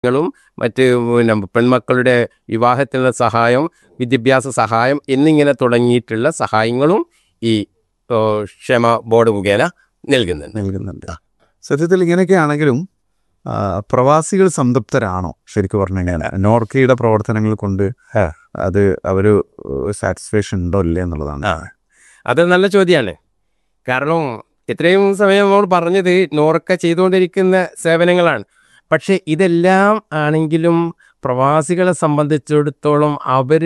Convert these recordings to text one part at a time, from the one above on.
ങ്ങളും മറ്റ് പിന്നെ പെൺമക്കളുടെ വിവാഹത്തിനുള്ള സഹായം വിദ്യാഭ്യാസ സഹായം എന്നിങ്ങനെ തുടങ്ങിയിട്ടുള്ള സഹായങ്ങളും ഈ ഓ, ക്ഷേമ ബോർഡ് മുഖേന നൽകുന്നുണ്ട് നൽകുന്നുണ്ട് സത്യത്തിൽ ഇങ്ങനെയൊക്കെ ആണെങ്കിലും ആ, പ്രവാസികൾ സംതൃപ്തരാണോ ശരിക്കും പറഞ്ഞു കഴിഞ്ഞാൽ നോർക്കയുടെ പ്രവർത്തനങ്ങൾ കൊണ്ട് ആ. അത് അവര് സാറ്റിസ്ഫാക്ഷൻ ഉണ്ടോ ഇല്ലേ എന്നുള്ളതാണ് ആ. അത് നല്ല ചോദ്യമാണ് കാരണം ഇത്രയും സമയം നമ്മൾ പറഞ്ഞത് നോർക്ക ചെയ്തുകൊണ്ടിരിക്കുന്ന സേവനങ്ങളാണ് പക്ഷേ ഇതെല്ലാം ആണെങ്കിലും പ്രവാസികളെ സംബന്ധിച്ചിടത്തോളം അവർ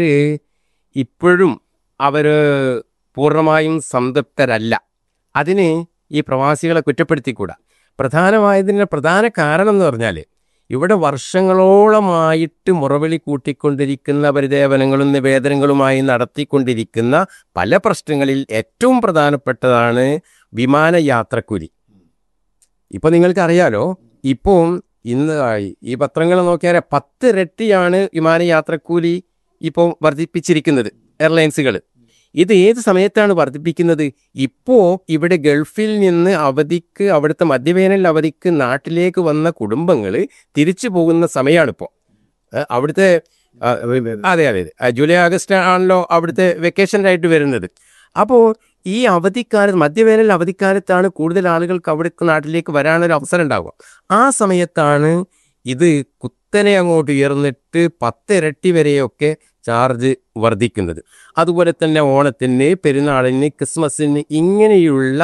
ഇപ്പോഴും അവർ പൂർണ്ണമായും സംതൃപ്തരല്ല അതിന് ഈ പ്രവാസികളെ കുറ്റപ്പെടുത്തിക്കൂടാ പ്രധാനമായതിൻ്റെ പ്രധാന കാരണം എന്ന് പറഞ്ഞാൽ ഇവിടെ വർഷങ്ങളോളമായിട്ട് മുറവിളി കൂട്ടിക്കൊണ്ടിരിക്കുന്ന പരിദേവനങ്ങളും നിവേദനങ്ങളുമായി നടത്തിക്കൊണ്ടിരിക്കുന്ന പല പ്രശ്നങ്ങളിൽ ഏറ്റവും പ്രധാനപ്പെട്ടതാണ് വിമാനയാത്രക്കൂലി ഇപ്പോൾ നിങ്ങൾക്കറിയാലോ ഇപ്പോൾ ഇന്ന് ആയി ഈ പത്രങ്ങൾ നോക്കിയാൽ പത്ത് ഇരട്ടിയാണ് വിമാനയാത്രക്കൂലി ഇപ്പോൾ വർദ്ധിപ്പിച്ചിരിക്കുന്നത് എയർലൈൻസുകൾ ഇത് ഏത് സമയത്താണ് വർദ്ധിപ്പിക്കുന്നത് ഇപ്പോൾ ഇവിടെ ഗൾഫിൽ നിന്ന് അവധിക്ക് അവിടുത്തെ മധ്യവേനൽ അവധിക്ക് നാട്ടിലേക്ക് വന്ന കുടുംബങ്ങൾ തിരിച്ചു പോകുന്ന സമയമാണിപ്പോൾ അവിടുത്തെ ആ, അതെ അതെ അതെ ആ, ജൂലൈ ആഗസ്റ്റ് ആണല്ലോ അവിടുത്തെ വെക്കേഷനായിട്ട് വരുന്നത് അപ്പോൾ ഈ അവധിക്കാലത്ത് മധ്യവേനൽ അവധിക്കാലത്താണ് കൂടുതൽ ആളുകൾക്ക് അവിടേക്ക് നാട്ടിലേക്ക് വരാനൊരു അവസരം ഉണ്ടാവുക ആ സമയത്താണ് ഇത് കുത്തനെ അങ്ങോട്ട് ഉയർന്നിട്ട് പത്തിരട്ടി വരെയൊക്കെ ചാർജ് വർദ്ധിക്കുന്നത് അതുപോലെ തന്നെ ഓണത്തിന് പെരുന്നാളിന് ക്രിസ്മസിന് ഇങ്ങനെയുള്ള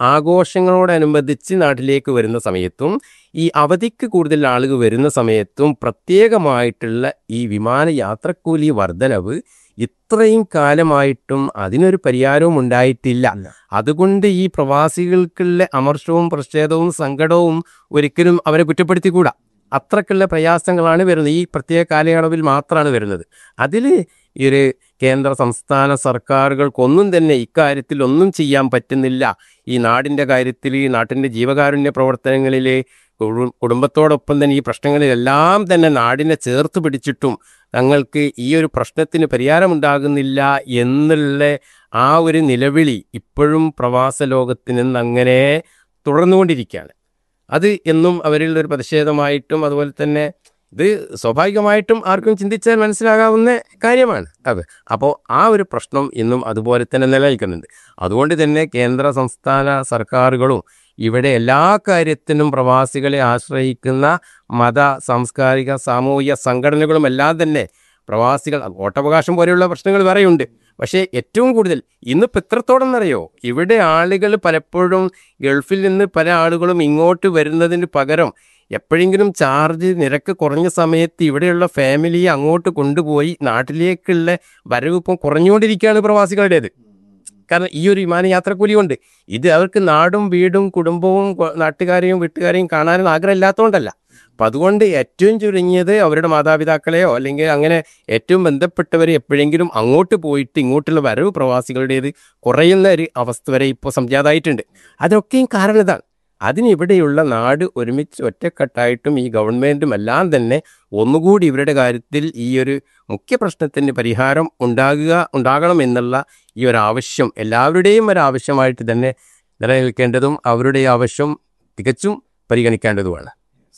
ആഘോഷങ്ങളോടനുബന്ധിച്ച് നാട്ടിലേക്ക് വരുന്ന സമയത്തും ഈ അവധിക്ക് കൂടുതൽ ആളുകൾ വരുന്ന സമയത്തും പ്രത്യേകമായിട്ടുള്ള ഈ വിമാന യാത്രക്കൂലി വർധനവ് ഇത്രയും കാലമായിട്ടും അതിനൊരു പരിഹാരവും ഉണ്ടായിട്ടില്ല അതുകൊണ്ട് ഈ പ്രവാസികൾക്കുള്ള അമർഷവും പ്രതിഷേധവും സങ്കടവും ഒരിക്കലും അവരെ കുറ്റപ്പെടുത്തിക്കൂടാ അത്രക്കുള്ള പ്രയാസങ്ങളാണ് വരുന്നത് ഈ പ്രത്യേക കാലയളവിൽ മാത്രമാണ് വരുന്നത് അതിൽ ഈ ഒരു കേന്ദ്ര സംസ്ഥാന സർക്കാരുകൾക്കൊന്നും തന്നെ ഇക്കാര്യത്തിൽ ഒന്നും ചെയ്യാൻ പറ്റുന്നില്ല ഈ നാടിൻ്റെ കാര്യത്തിൽ ഈ നാട്ടിൻ്റെ ജീവകാരുണ്യ പ്രവർത്തനങ്ങളിൽ കുടു- കുടുംബത്തോടൊപ്പം തന്നെ ഈ പ്രശ്നങ്ങളിലെല്ലാം തന്നെ നാടിനെ ചേർത്ത് പിടിച്ചിട്ടും തങ്ങൾക്ക് ഈ ഒരു പ്രശ്നത്തിന് പരിഹാരമുണ്ടാകുന്നില്ല എന്നുള്ള ആ ഒരു നിലവിളി ഇപ്പോഴും പ്രവാസ ലോകത്തിൽ നിന്ന് അങ്ങനെ തുടർന്നുകൊണ്ടിരിക്കുകയാണ് അത് എന്നും അവരിൽ ഒരു പ്രതിഷേധമായിട്ടും അതുപോലെ തന്നെ ഇത് സ്വാഭാവികമായിട്ടും ആർക്കും ചിന്തിച്ചാൽ മനസ്സിലാകാവുന്ന കാര്യമാണ് അത് അപ്പോൾ ആ ഒരു പ്രശ്നം ഇന്നും അതുപോലെ തന്നെ നിലനിൽക്കുന്നുണ്ട് അതുകൊണ്ട് തന്നെ കേന്ദ്ര സംസ്ഥാന സർക്കാരുകളും ഇവിടെ എല്ലാ കാര്യത്തിനും പ്രവാസികളെ ആശ്രയിക്കുന്ന മത സാംസ്കാരിക സാമൂഹിക സംഘടനകളും എല്ലാം തന്നെ പ്രവാസികൾ വോട്ടവകാശം പോലെയുള്ള പ്രശ്നങ്ങൾ വേറെയുണ്ട് പക്ഷേ ഏറ്റവും കൂടുതൽ ഇന്നിപ്പോൾ എത്രത്തോളം എന്നറിയോ ഇവിടെ ആളുകൾ പലപ്പോഴും ഗൾഫിൽ നിന്ന് പല ആളുകളും ഇങ്ങോട്ട് വരുന്നതിന് പകരം എപ്പോഴെങ്കിലും ചാർജ് നിരക്ക് കുറഞ്ഞ സമയത്ത് ഇവിടെയുള്ള ഫാമിലിയെ അങ്ങോട്ട് കൊണ്ടുപോയി നാട്ടിലേക്കുള്ള വരവ് ഇപ്പം കുറഞ്ഞുകൊണ്ടിരിക്കുകയാണ് പ്രവാസികളുടേത് കാരണം ഈ ഒരു വിമാനയാത്രക്കൂലി കൊണ്ട് ഇത് അവർക്ക് നാടും വീടും കുടുംബവും കൊ- നാട്ടുകാരെയും വീട്ടുകാരെയും കാണാനും ആഗ്രഹമില്ലാത്തതുകൊണ്ടല്ല അപ്പം അതുകൊണ്ട് ഏറ്റവും ചുരുങ്ങിയത് അവരുടെ മാതാപിതാക്കളെയോ അല്ലെങ്കിൽ അങ്ങനെ ഏറ്റവും ബന്ധപ്പെട്ടവരെ എപ്പോഴെങ്കിലും അങ്ങോട്ട് പോയിട്ട് ഇങ്ങോട്ടുള്ള വരവ് പ്രവാസികളുടേത് കുറയുന്ന ഒരു അവസ്ഥ വരെ ഇപ്പോൾ സംജാതമായിട്ടുണ്ട് അതൊക്കെയും കാരണം ഇതാണ് അതിനിവിടെയുള്ള നാട് ഒരുമിച്ച് ഒറ്റക്കെട്ടായിട്ടും ഈ ഗവൺമെൻറ്റും എല്ലാം തന്നെ ഒന്നുകൂടി ഇവരുടെ കാര്യത്തിൽ ഈ ഒരു മുഖ്യ പ്രശ്നത്തിന് പരിഹാരം ഉണ്ടാകുക ഉണ്ടാകണം എന്നുള്ള ഈ ഒരു ആവശ്യം എല്ലാവരുടെയും ഒരു ആവശ്യമായിട്ട് തന്നെ നിലനിൽക്കേണ്ടതും അവരുടെ ഈ ആവശ്യം തികച്ചും പരിഗണിക്കേണ്ടതുമാണ്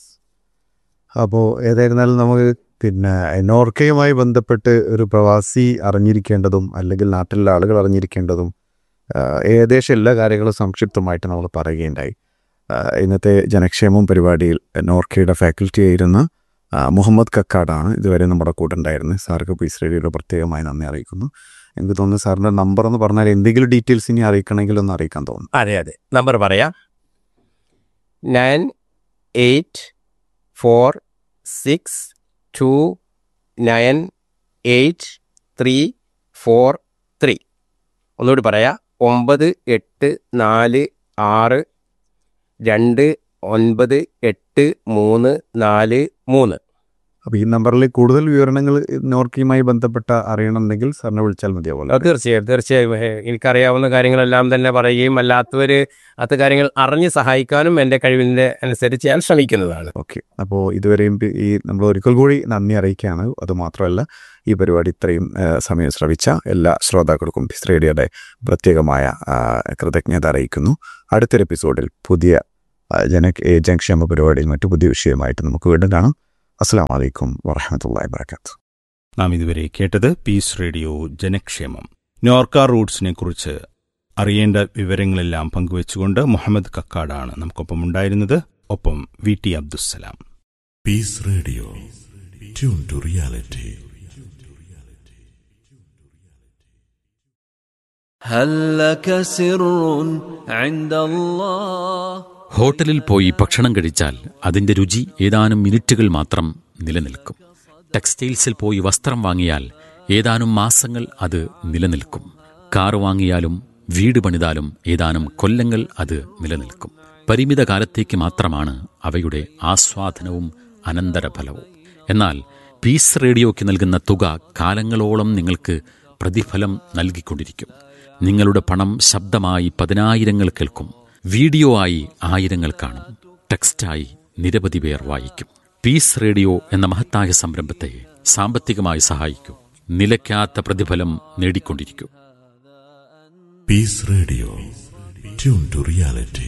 അപ്പോൾ ഏതായിരുന്നാലും നമുക്ക് പിന്നെ നോർക്കയുമായി ബന്ധപ്പെട്ട് ഒരു പ്രവാസി അറിഞ്ഞിരിക്കേണ്ടതും അല്ലെങ്കിൽ നാട്ടിലുള്ള ആളുകൾ അറിഞ്ഞിരിക്കേണ്ടതും ആ, ഏകദേശം എല്ലാ കാര്യങ്ങളും സംക്ഷിപ്തമായിട്ട് നമ്മൾ പറയുകയുണ്ടായി ആ, ഇന്നത്തെ ജനക്ഷേമം പരിപാടിയിൽ നോർക്കയുടെ ഫാക്കൽറ്റി ആയിരുന്ന ആ, മുഹമ്മദ് കക്കാടാണ് ഇതുവരെ നമ്മുടെ കൂടെ ഉണ്ടായിരുന്നത് സാർക്ക് പീസ് റേഡിയോയുടെ പ്രത്യേകമായി നന്ദി അറിയിക്കുന്നു എനിക്ക് തോന്നുന്നു സാറിൻ്റെ നമ്പർ എന്ന് പറഞ്ഞാൽ എന്തെങ്കിലും ഡീറ്റെയിൽസ് ഇനി അറിയിക്കണമെങ്കിൽ ഒന്ന് അറിയിക്കാൻ തോന്നുന്നു അതെ അതെ നമ്പർ പറയാം nine eight four six two nine eight three four three ഒന്നുകൂടി പറയാം ഒമ്പത് എട്ട് നാല് ആറ് രണ്ട് ഒൻപത് എട്ട് മൂന്ന് നാല് മൂന്ന് അപ്പോൾ ഈ നമ്പറിൽ കൂടുതൽ വിവരണങ്ങൾ നോർക്കയുമായി ബന്ധപ്പെട്ട അറിയണമെങ്കിൽ സാറിനെ വിളിച്ചാൽ മതിയാവുമല്ലോ അത് തീർച്ചയായും തീർച്ചയായും ഏ, എനിക്കറിയാവുന്ന കാര്യങ്ങളെല്ലാം തന്നെ പറയുകയും അല്ലാത്തവർ അത് കാര്യങ്ങൾ അറിഞ്ഞ് സഹായിക്കാനും എൻ്റെ കഴിവിൻ്റെ അനുസരിച്ച് ഞാൻ ശ്രമിക്കുന്നതാണ് ഓക്കെ അപ്പോൾ ഇതുവരെയും പി- ഈ നമ്മൾ ഒരിക്കൽ കൂടി നന്ദി അറിയിക്കുകയാണ് അതുമാത്രമല്ല ഈ പരിപാടി ഇത്രയും ആ, സമയം ശ്രവിച്ച എല്ലാ ശ്രോതാക്കൾക്കും പിസ് റേഡിയോയുടെ പ്രത്യേകമായ ആ, കൃതജ്ഞത അറിയിക്കുന്നു അടുത്തൊരു എപ്പിസോഡിൽ പുതിയ ആ, ജന ഏ, ജനക്ഷേമ പരിപാടിയിൽ മറ്റു പുതിയ വിഷയമായിട്ട് നമുക്ക് വീണ്ടും കാണാം അസ്സാം വലൈക്കും വാഹമത്തല്ലാ വാബർക്കാത്തു നാം ഇതുവരെ കേട്ടത് പീസ് റേഡിയോ ജനക്ഷേമം നോർക്ക റൂട്ട്സിനെ കുറിച്ച് അറിയേണ്ട വിവരങ്ങളെല്ലാം പങ്കുവച്ചുകൊണ്ട് മുഹമ്മദ് കക്കാടാണ് നമുക്കൊപ്പം ഉണ്ടായിരുന്നത് ഒപ്പം V T Abdussalam Peace Radio. Tune to reality. هل لك سر عند الله ഹോട്ടലിൽ പോയി ഭക്ഷണം കഴിച്ചാൽ അതിന്റെ രുചി ഏതാനും മിനിറ്റുകൾ മാത്രം നിലനിൽക്കും ടെക്സ്റ്റൈൽസിൽ പോയി വസ്ത്രം വാങ്ങിയാൽ ഏതാനും മാസങ്ങൾ അത് നിലനിൽക്കും കാർ വാങ്ങിയാലും വീട് പണിതാലും ഏതാനും കൊല്ലങ്ങൾ അത് നിലനിൽക്കും പരിമിത കാലത്തേക്ക് മാത്രമാണ് അവയുടെ ആസ്വാദനവും അനന്തരഫലവും എന്നാൽ പീസ് റേഡിയോയ്ക്ക് നൽകുന്ന തുക കാലങ്ങളോളം നിങ്ങൾക്ക് പ്രതിഫലം നൽകിക്കൊണ്ടിരിക്കും നിങ്ങളുടെ പണം ശബ്ദമായി പതിനായിരങ്ങൾ കേൾക്കും വീഡിയോ ആയി ആയിരങ്ങൾ കാണും ടെക്സ്റ്റായി നിരവധി പേർ വായിക്കും പീസ് റേഡിയോ എന്ന മഹത്തായ സംരംഭത്തെ സാമ്പത്തികമായി സഹായിക്കൂ നിലയ്ക്കാത്ത പ്രതിഫലം നേടിക്കൊണ്ടിരിക്കൂ Peace Radio. Tune to reality.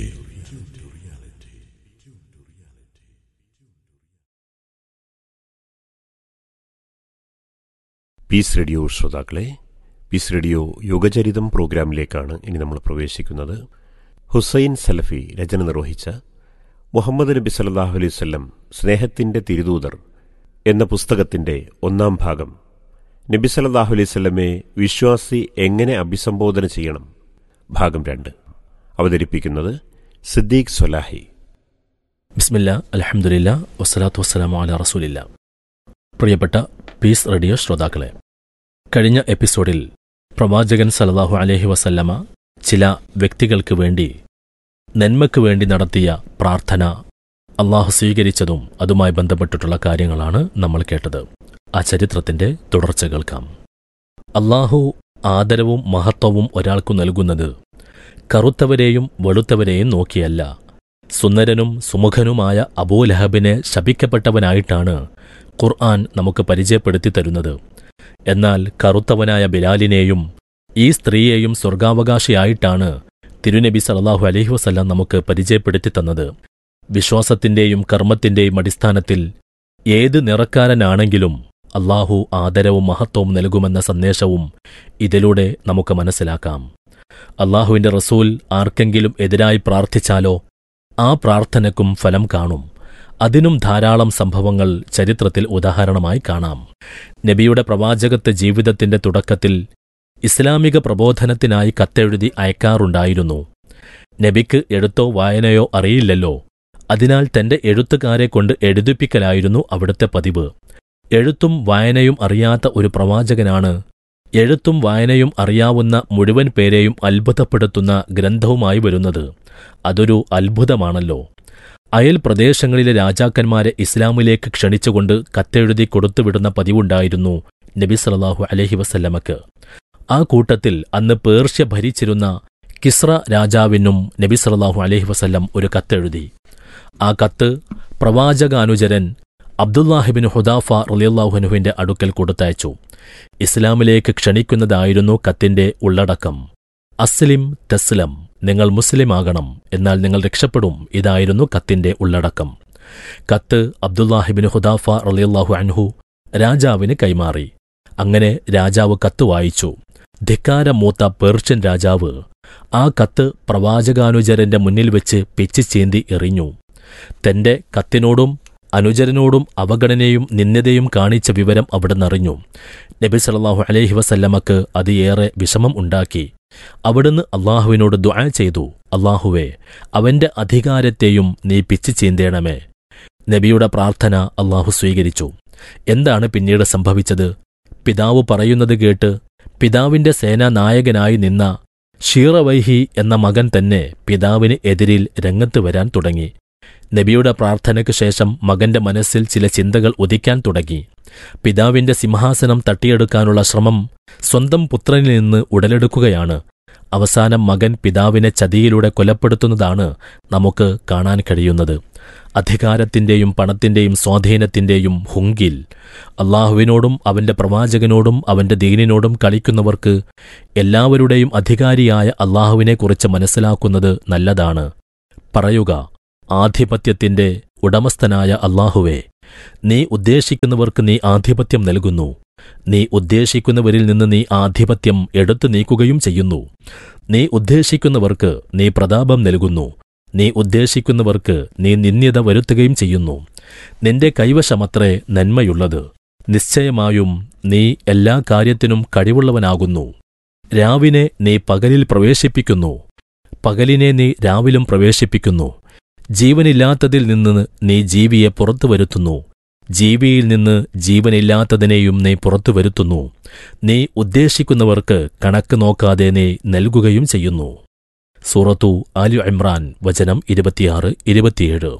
Peace radio ശ്രോതാക്കളെ പീസ് റേഡിയോ യുഗചരിതം പ്രോഗ്രാമിലേക്കാണ് ഇനി നമ്മൾ പ്രവേശിക്കുന്നത് ഹുസൈൻ സലഫി രചന നിർവഹിച്ച മുഹമ്മദ് നബി സല്ലാഹു അലൈഹി വല്ലം സ്നേഹത്തിൻ്റെ തിരുദൂതർ എന്ന പുസ്തകത്തിൻ്റെ ഒന്നാം ഭാഗം നബി സല്ലാഹു അലൈഹി വല്ലമെ വിശ്വാസി എങ്ങനെ അഭിസംബോധന ചെയ്യണം ഭാഗം രണ്ട് അവതരിപ്പിക്കുന്നത് സിദ്ദീഖ് സൊലാഹി ബിസ്മില്ല അലഹമുല്ല വസ്സലാത്തു വസ്സലാമു അല റസൂലില്ല പ്രിയപ്പെട്ട പീസ് റേഡിയോ ശ്രോതാക്കളെ കഴിഞ്ഞ എപ്പിസോഡിൽ പ്രവാചകൻ സലല്ലാഹു അലഹി വസല്ലമ ചില വ്യക്തികൾക്ക് വേണ്ടി നന്മയ്ക്ക് വേണ്ടി നടത്തിയ പ്രാർത്ഥന അള്ളാഹു സ്വീകരിച്ചതും അതുമായി ബന്ധപ്പെട്ടിട്ടുള്ള കാര്യങ്ങളാണ് നമ്മൾ കേട്ടത് ആ ചരിത്രത്തിന്റെ തുടർച്ച കേൾക്കാം അള്ളാഹു ആദരവും മഹത്വവും ഒരാൾക്കു നൽകുന്നത് കറുത്തവരെയും വെളുത്തവരെയും നോക്കിയല്ല സുന്ദരനും സുമുഖനുമായ അബൂലഹബിനെ ശപിക്കപ്പെട്ടവനായിട്ടാണ് ഖുർആൻ നമുക്ക് പരിചയപ്പെടുത്തി തരുന്നത് എന്നാൽ കറുത്തവനായ ബിലാലിനെയും ഈ സ്ത്രീയെയും സ്വർഗാവകാശിയായിട്ടാണ് തിരുനബി സല്ലല്ലാഹു അലൈഹി വസല്ലം നമുക്ക് പരിചയപ്പെടുത്തി തന്നത് വിശ്വാസത്തിന്റെയും കർമ്മത്തിന്റെയും അടിസ്ഥാനത്തിൽ ഏത് നിറക്കാരനാണെങ്കിലും അള്ളാഹു ആദരവും മഹത്വവും നൽകുമെന്ന സന്ദേശവും ഇതിലൂടെ നമുക്ക് മനസ്സിലാക്കാം അള്ളാഹുവിന്റെ റസൂൽ ആർക്കെങ്കിലും എതിരായി പ്രാർത്ഥിച്ചാലോ ആ പ്രാർത്ഥനയ്ക്കും ഫലം കാണും അതിനും ധാരാളം സംഭവങ്ങൾ ചരിത്രത്തിൽ ഉദാഹരണമായി കാണാം നബിയുടെ പ്രവാചകത്വ ജീവിതത്തിന്റെ തുടക്കത്തിൽ ഇസ്ലാമിക പ്രബോധനത്തിനായി കത്തെഴുതി അയക്കാറുണ്ടായിരുന്നു നബിക്ക് എഴുത്തോ വായനയോ അറിയില്ലല്ലോ അതിനാൽ തന്റെ എഴുത്തുകാരെ കൊണ്ട് എഴുതിപ്പിക്കലായിരുന്നു അവിടുത്തെ പതിവ് എഴുത്തും വായനയും അറിയാത്ത ഒരു പ്രവാചകനാണ് എഴുത്തും വായനയും അറിയാവുന്ന മുഴുവൻ പേരെയും അത്ഭുതപ്പെടുത്തുന്ന ഗ്രന്ഥവുമായി വരുന്നത് അതൊരു അത്ഭുതമാണല്ലോ അയൽ പ്രദേശങ്ങളിലെ രാജാക്കന്മാരെ ഇസ്ലാമിലേക്ക് ക്ഷണിച്ചുകൊണ്ട് കത്തെഴുതി കൊടുത്തുവിടുന്ന പതിവുണ്ടായിരുന്നു നബി സല്ലല്ലാഹു അലൈഹി വസല്ലമക്ക് ആ കൂട്ടത്തിൽ അന്ന് പേർഷ്യ ഭരിച്ചിരുന്ന കിസ്ര രാജാവിനും നബി സല്ലല്ലാഹു അലൈഹി വസല്ലം ഒരു കത്തെഴുതി ആ കത്ത് പ്രവാചകാനുചരൻ അബ്ദുല്ലാഹിബിൻ ഹുദാഫ റളിയല്ലാഹുനുവിന്റെ അടുക്കൽ കൊടുത്തയച്ചു ഇസ്ലാമിലേക്ക് ക്ഷണിക്കുന്നതായിരുന്നു കത്തിന്റെ ഉള്ളടക്കം അസ്ലിം തസ്ലം നിങ്ങൾ മുസ്ലിമാകണം എന്നാൽ നിങ്ങൾ രക്ഷപ്പെടും ഇതായിരുന്നു കത്തിന്റെ ഉള്ളടക്കം കത്ത് അബ്ദുല്ലാഹിബിൻ ഹുദാഫ റളിയല്ലാഹു അൻഹു രാജാവിന് കൈമാറി അങ്ങനെ രാജാവ് കത്ത് വായിച്ചു ധിക്കാരമൂത്ത പേർഷ്യൻ രാജാവ് ആ കത്ത് പ്രവാചകാനുചരന്റെ മുന്നിൽ വെച്ച് പിച്ചു ചീന്തി എറിഞ്ഞു തന്റെ കത്തിനോടും അനുചരനോടും അവഗണനയും നിന്ദതയും കാണിച്ച വിവരം അവിടുന്ന് അറിഞ്ഞു നബി സല്ലല്ലാഹു അലൈഹി വസല്ലമക്ക് അത് ഏറെ വിഷമം ഉണ്ടാക്കി അവിടുന്ന് അള്ളാഹുവിനോട് ദുആ ചെയ്തു അള്ളാഹുവേ അവന്റെ അധികാരത്തെയും നീ പിച്ചു ചീന്തേണമേ നബിയുടെ പ്രാർത്ഥന അള്ളാഹു സ്വീകരിച്ചു എന്താണ് പിന്നീട് സംഭവിച്ചത് പിതാവ് പറയുന്നത് കേട്ട് പിതാവിന്റെ സേനാനായകനായി നിന്ന ഷീറവൈഹി എന്ന മകൻ തന്നെ പിതാവിന് എതിരിൽ രംഗത്ത് വരാൻ തുടങ്ങി നബിയുടെ പ്രാർത്ഥനയ്ക്ക് ശേഷം മകന്റെ മനസ്സിൽ ചില ചിന്തകൾ ഉദിക്കാൻ തുടങ്ങി പിതാവിന്റെ സിംഹാസനം തട്ടിയെടുക്കാനുള്ള ശ്രമം സ്വന്തം പുത്രനിൽ നിന്ന് ഉടലെടുക്കുകയാണ് അവസാനം മകൻ പിതാവിനെ ചതിയിലൂടെ കൊലപ്പെടുത്തുന്നതാണ് നമുക്ക് കാണാൻ കഴിയുന്നത് അധികാരത്തിന്റെയും പണത്തിന്റെയും സ്വാധീനത്തിന്റെയും ഹുങ്കിൽ അള്ളാഹുവിനോടും അവന്റെ പ്രവാചകനോടും അവന്റെ ദീനിനോടും കളിക്കുന്നവർക്ക് എല്ലാവരുടെയും അധികാരിയായ അള്ളാഹുവിനെക്കുറിച്ച് മനസ്സിലാക്കുന്നത് നല്ലതാണ് പറയുക ആധിപത്യത്തിന്റെ ഉടമസ്ഥനായ അള്ളാഹുവേ നീ ഉദ്ദേശിക്കുന്നവർക്ക് നീ ആധിപത്യം നൽകുന്നു നീ ഉദ്ദേശിക്കുന്നവരിൽ നിന്ന് നീ ആധിപത്യം എടുത്തു നീക്കുകയും ചെയ്യുന്നു നീ ഉദ്ദേശിക്കുന്നവർക്ക് നീ പ്രതാപം നൽകുന്നു നീ ഉദ്ദേശിക്കുന്നവർക്ക് നീ നിന്ദ്യത വരുത്തുകയും ചെയ്യുന്നു നിന്റെ കൈവശമത്രേ നന്മയുള്ളത് നിശ്ചയമായും നീ എല്ലാ കാര്യത്തിനും കഴിവുള്ളവനാകുന്നു രാവിനെ നീ പകലിൽ പ്രവേശിപ്പിക്കുന്നു പകലിനെ നീ രാവിലും പ്രവേശിപ്പിക്കുന്നു ജീവനില്ലാത്തതിൽ നിന്ന് നീ ജീവിയെ പുറത്തു വരുത്തുന്നു ജീവിയിൽ നിന്ന് ജീവനില്ലാത്തതിനെയും നീ പുറത്തു വരുത്തുന്നു നീ ഉദ്ദേശിക്കുന്നവർക്ക് കണക്ക് നോക്കാതെ നീ നൽകുകയും ചെയ്യുന്നു സൂറത്തു ആലു ഇമ്രാൻ വചനം ഇരുപത്തിയാറ് ഇരുപത്തിയേഴ്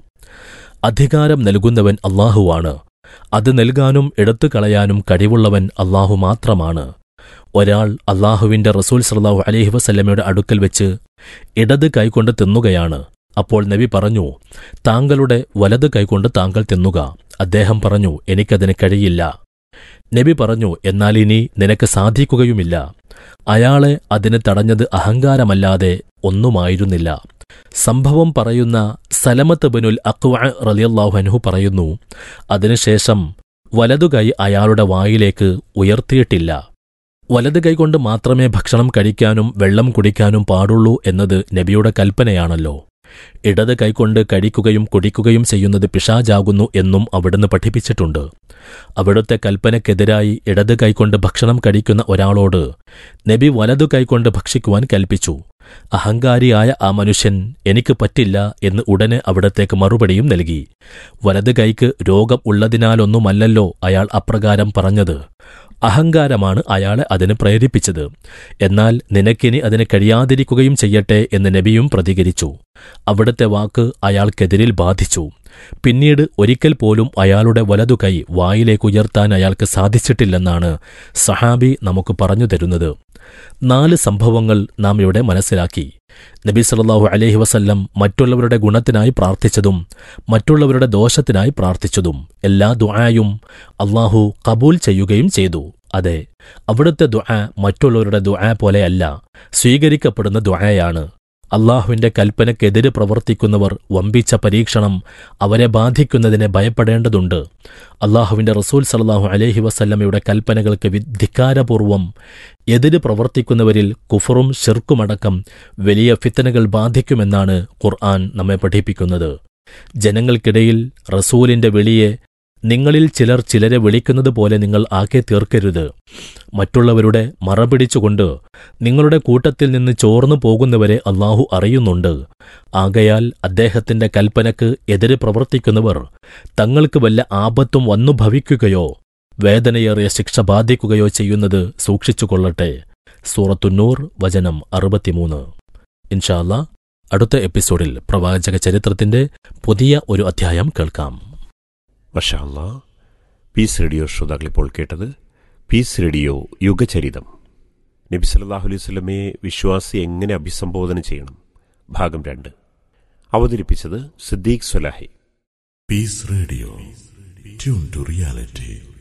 അധികാരം നൽകുന്നവൻ അള്ളാഹുവാണ് അത് നൽകാനും എടുത്തു കളയാനും കഴിവുള്ളവൻ അള്ളാഹു മാത്രമാണ് ഒരാൾ അള്ളാഹുവിന്റെ റസൂൽ സല്ലാഹു അലഹി വസല്ലമയുടെ അടുക്കൽ വെച്ച് ഇടത് കൈകൊണ്ട് തിന്നുകയാണ് അപ്പോൾ നബി പറഞ്ഞു താങ്കളുടെ വലത് കൈകൊണ്ട് താങ്കൾ തിന്നുക അദ്ദേഹം പറഞ്ഞു എനിക്കതിന് കഴിയില്ല നബി പറഞ്ഞു എന്നാൽ ഇനി നിനക്ക് സാധിക്കുകയുമില്ല അയാളെ അതിന് തടഞ്ഞത് അഹങ്കാരമല്ലാതെ ഒന്നുമായിരുന്നില്ല സംഭവം പറയുന്ന സലമത്ത് ബനുൽ അക്വ റലിയല്ലാഹു അൻഹു പറയുന്നു അതിനുശേഷം വലതുകൈ അയാളുടെ വായിലേക്ക് ഉയർത്തിയിട്ടില്ല വലത് കൈകൊണ്ട് മാത്രമേ ഭക്ഷണം കഴിക്കാനും വെള്ളം കുടിക്കാനും പാടുള്ളൂ എന്നത് നബിയുടെ കൽപ്പനയാണല്ലോ ഇടത് കൈകൊണ്ട് കഴിക്കുകയും കുടിക്കുകയും ചെയ്യുന്നത് പിശാജാകുന്നു എന്നും അവിടുന്ന് പഠിപ്പിച്ചിട്ടുണ്ട് അവിടുത്തെ കൽപ്പനയ്ക്കെതിരായി ഇടത് കൈകൊണ്ട് ഭക്ഷണം കഴിക്കുന്ന ഒരാളോട് നബി വലതു കൈകൊണ്ട് ഭക്ഷിക്കുവാൻ കൽപ്പിച്ചു അഹങ്കാരിയായ ആ മനുഷ്യൻ എനിക്ക് പറ്റില്ല എന്ന് ഉടനെ അവിടത്തേക്ക് മറുപടിയും നൽകി വലത് കൈക്ക് രോഗം ഉള്ളതിനാലൊന്നുമല്ലല്ലോ അയാൾ അപ്രകാരം പറഞ്ഞത് അഹങ്കാരമാണ് അയാളെ അതിന് പ്രേരിപ്പിച്ചത് എന്നാൽ നിനക്കിനി അതിന് കഴിയാതിരിക്കുകയും ചെയ്യട്ടെ എന്ന് നബിയും പ്രതികരിച്ചു അവിടുത്തെ വാക്ക് അയാൾക്കെതിരിൽ ബാധിച്ചു പിന്നീട് ഒരിക്കൽ പോലും അയാളുടെ വലതു കൈ വായിലേക്ക് ഉയർത്താൻ അയാൾക്ക് സാധിച്ചിട്ടില്ലെന്നാണ് സഹാബി നമുക്ക് പറഞ്ഞു തരുന്നത് നാല് സംഭവങ്ങൾ നാം ഇവിടെ മനസ്സിലാക്കി നബി സല്ലല്ലാഹു അലൈഹി വസല്ലം മറ്റുള്ളവരുടെ ഗുണത്തിനായി പ്രാർത്ഥിച്ചതും മറ്റുള്ളവരുടെ ദോഷത്തിനായി പ്രാർത്ഥിച്ചതും എല്ലാ ദുആയും അള്ളാഹു കബൂൽ ചെയ്യുകയും ചെയ്തു അതെ അവിടുത്തെ ദുആ മറ്റുള്ളവരുടെ ദുആ പോലെയല്ല സ്വീകരിക്കപ്പെടുന്ന ദുആയാണ് അള്ളാഹുവിന്റെ കൽപ്പനയ്ക്കെതിരെ പ്രവർത്തിക്കുന്നവർ വമ്പിച്ച പരീക്ഷണം അവരെ ബാധിക്കുന്നതിനെ ഭയപ്പെടേണ്ടതുണ്ട് അള്ളാഹുവിന്റെ റസൂൽ സല്ലാഹു അലഹി വസല്ലമയുടെ കൽപ്പനകൾക്ക് ധിക്കാരപൂർവം എതിര് പ്രവർത്തിക്കുന്നവരിൽ കുഫറും ഷിർക്കുമടക്കം വലിയ ഫിത്തനകൾ ബാധിക്കുമെന്നാണ് ഖുർആൻ നമ്മെ പഠിപ്പിക്കുന്നത് ജനങ്ങൾക്കിടയിൽ റസൂലിന്റെ വിളിയെ നിങ്ങളിൽ ചിലർ ചിലരെ വിളിക്കുന്നത് പോലെ നിങ്ങൾ ആക്കി തീർക്കരുത് മറ്റുള്ളവരുടെ മറപിടിച്ചുകൊണ്ട് നിങ്ങളുടെ കൂട്ടത്തിൽ നിന്ന് ചോർന്നു പോകുന്നവരെ അള്ളാഹു അറിയുന്നുണ്ട് ആകയാൽ അദ്ദേഹത്തിന്റെ കൽപ്പനക്ക് എതിരെ പ്രവർത്തിക്കുന്നവർ തങ്ങൾക്ക് വല്ല ആപത്തും വന്നു ഭവിക്കുകയോ വേദനയേറിയ ശിക്ഷ ബാധിക്കുകയോ ചെയ്യുന്നത് സൂക്ഷിച്ചുകൊള്ളട്ടെ സൂറത്തുന്നൂർ വചനം അറുപത്തിമൂന്ന് ഇൻഷാല്ല അടുത്ത എപ്പിസോഡിൽ പ്രവാചക ചരിത്രത്തിന്റെ പുതിയ ഒരു അധ്യായം കേൾക്കാം മഷാല്ല പീസ് റേഡിയോ ശ്രോതാക്കൾ ഇപ്പോൾ കേട്ടത് പീസ് റേഡിയോ യുഗചരിതം നബി സല്ലല്ലാഹു അലൈഹി വസല്ലമയെ വിശ്വാസി എങ്ങനെ അഭിസംബോധന ചെയ്യണം ഭാഗം രണ്ട് അവതരിപ്പിച്ചത് സിദ്ദീഖ് സ്വലാഹി Peace Radio. Tune to reality.